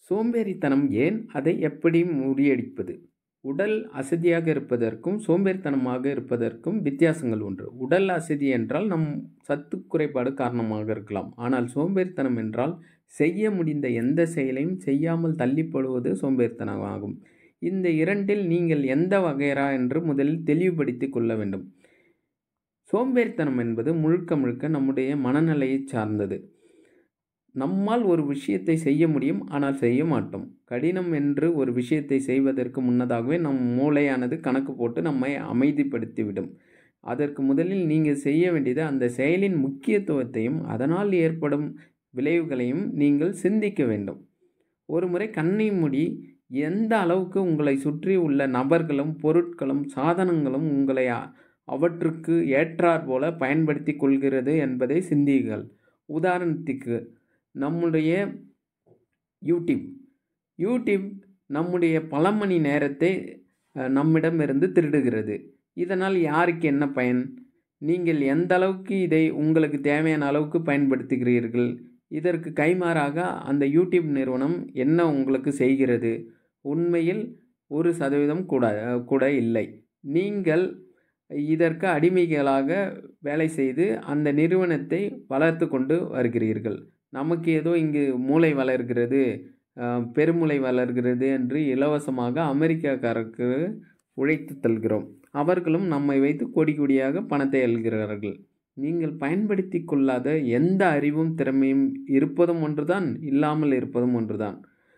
சோம்பேறித்தனம் ஏன் அதை எப்படி முறியடிப்பது உடல் அசதியாக இருப்பதற்கும் சோம்பேறித்தனமாக இருப்பதற்கும் வித்தியாசங்கள் உண்டு உடல் அசதி என்றால் நம் சத்து குறைபாடு காரணமாக இருக்கலாம் ஆனால் சோம்பேறித்தனம் என்றால் செய்ய முடிந்த எந்த செயலையும் செய்யாமல் தள்ளிப்படுவது சோம்பேறித்தனம் ஆகும் இந்த இரண்டில் நீங்கள் எந்த வகையரா என்று முதலில் தெளிவுபடுத்தி கொள்ள வேண்டும் சோம்பேறித்தனம் என்பது முழுக்க முழுக்க நம்முடைய மனநிலையை சார்ந்தது நம்மால் ஒரு விஷயத்தை செய்ய முடியும் ஆனால் செய்ய மாட்டோம் கடினம் என்று ஒரு விஷயத்தை செய்வதற்கு முன்னதாகவே நம் மூளையானது கணக்கு போட்டு நம்மை அமைதிப்படுத்திவிடும் அதற்கு முதலில் நீங்கள் செய்ய வேண்டியது அந்த செயலின் முக்கியத்துவத்தையும் அதனால் ஏற்படும் விளைவுகளையும் நீங்கள் சிந்திக்க வேண்டும் ஒரு முறை கண்ணை மூடி எந்த அளவுக்கு உங்களை சுற்றி உள்ள நபர்களும் பொருட்களும் சாதனங்களும் உங்களை அவற்றுக்கு ஏற்றாற் போல பயன்படுத்தி கொள்கிறது என்பதை சிந்தியுங்கள் உதாரணத்துக்கு நம்முடைய யூடியூப் யூடியூப் நம்முடைய பல மணி நேரத்தை நம்மிடமிருந்து திருடுகிறது இதனால் யாருக்கு என்ன பயன் நீங்கள் எந்த அளவுக்கு இதை உங்களுக்கு தேவையான அளவுக்கு பயன்படுத்துகிறீர்கள் இதற்கு கைமாறாக அந்த யூடியூப் நிறுவனம் என்ன உங்களுக்கு செய்கிறது உண்மையில் ஒரு சதவீதம் கூட கூட இல்லை நீங்கள் இதற்கு அடிமைகளாக வேலை செய்து அந்த நிறுவனத்தை வளர்த்து கொண்டு வருகிறீர்கள் நமக்கு ஏதோ இங்கு மூளை வளர்கிறது பெருமூளை வளர்கிறது என்று இலவசமாக அமெரிக்காக்காரருக்கு உழைத்து தள்கிறோம் அவர்களும் நம்மை வைத்து கொடி கொடியாக பணத்தை அல்கிறார்கள் நீங்கள் பயன்படுத்தி கொள்ளாத எந்த அறிவும் திறமையும் இருப்பதும் ஒன்றுதான் இல்லாமல் இருப்பதும் ஒன்றுதான்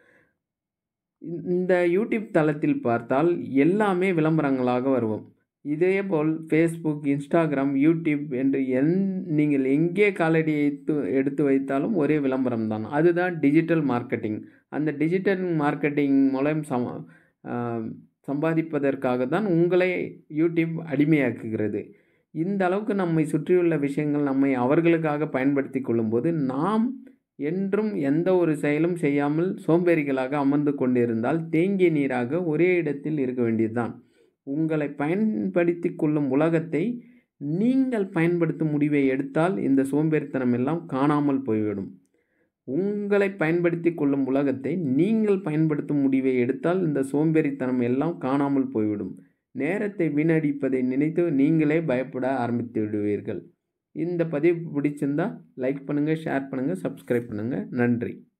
இந்த யூடியூப் தளத்தில் பார்த்தால் எல்லாமே விளம்பரங்களாக வருவோம் இதேபோல் ஃபேஸ்புக் இன்ஸ்டாகிராம் யூடியூப் என்று எந் நீங்கள் எங்கே காலடி எடுத்து எடுத்து வைத்தாலும் ஒரே விளம்பரம் தான் அதுதான் டிஜிட்டல் மார்க்கெட்டிங் அந்த டிஜிட்டல் மார்க்கெட்டிங் மூலம் சம சம்பாதிப்பதற்காக தான் உங்களை யூடியூப் அடிமையாக்குகிறது இந்த அளவுக்கு நம்மை சுற்றியுள்ள விஷயங்கள் நம்மை அவர்களுக்காக பயன்படுத்தி கொள்ளும்போது நாம் என்றும் எந்த ஒரு செயலும் செய்யாமல் சோம்பேறிகளாக அமர்ந்து கொண்டிருந்தால் தேங்கிய நீராக ஒரே இடத்தில் இருக்க வேண்டியதுதான் உங்களை பயன்படுத்தி கொள்ளும் உலகத்தை நீங்கள் பயன்படுத்தும் முடிவை எடுத்தால் இந்த சோம்பேறித்தனம் எல்லாம் காணாமல் போய்விடும் உங்களை பயன்படுத்தி கொள்ளும் உலகத்தை நீங்கள் பயன்படுத்தும் முடிவை எடுத்தால் இந்த சோம்பேறித்தனம் எல்லாம் காணாமல் போய்விடும் நேரத்தை வீணடிப்பதை நினைத்து நீங்களே பயப்பட ஆரம்பித்து விடுவீர்கள் இந்த பதிவு பிடிச்சிருந்தா லைக் பண்ணுங்கள் ஷேர் பண்ணுங்கள் சப்ஸ்கிரைப் பண்ணுங்கள் நன்றி